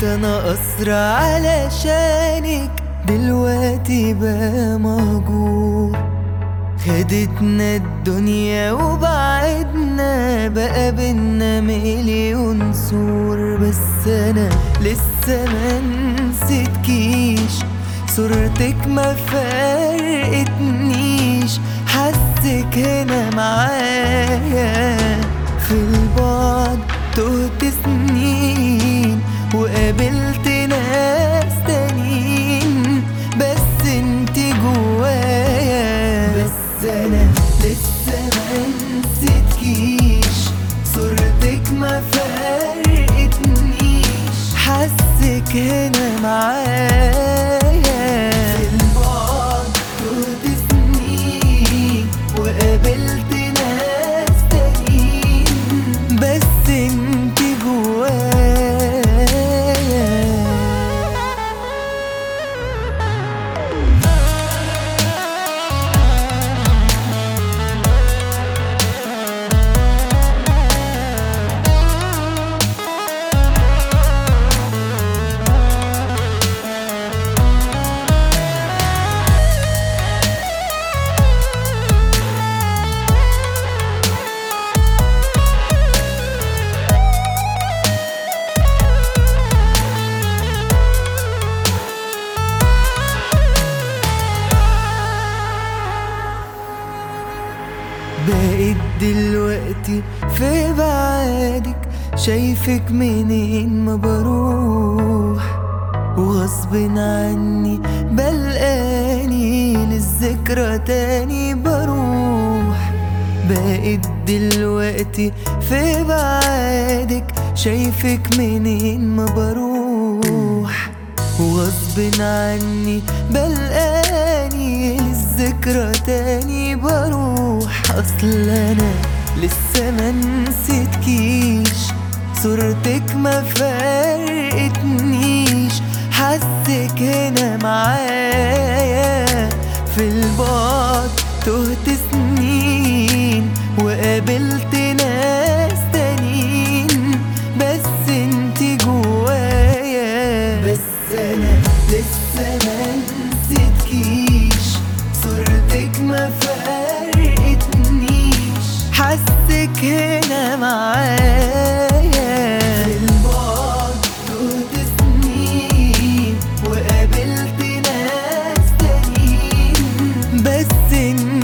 كنت انا اسرع علشانك دلوقتي بقى مهجور خدتنا الدنيا وبعدنا بقى بينا مليون سور بس انا لسه ما نسيتكيش صورتك ما فرقتنيش حسك هنا معايا في البعد تهت سنين وقابلت ناس تانيين بس انت جوايا بس انا لسه ما نسيتكيش صورتك ما فرقتنيش حسك هنا معايا في البعد تهت سنين وقابلت ناس تانيين بس انت جوايا بقيت دلوقتي في بعادك شايفك منين ما بروح وغصب عني بلقاني للذكرى تاني بروح بقيت دلوقتي في بعادك شايفك منين ما بروح وغصب عني بلقاني للذكرى تاني بروح اصل انا لسه ما نسيتكيش صورتك ما فرقتنيش حسك هنا معايا في البعد تهت سنين وقابلت ناس تانيين بس انت جوايا بس انا لسه ما نسيتكيش صورتك ما فرقتنيش حسك هنا معايا في البعد تهت سنين وقابلت ناس تانيين بس انت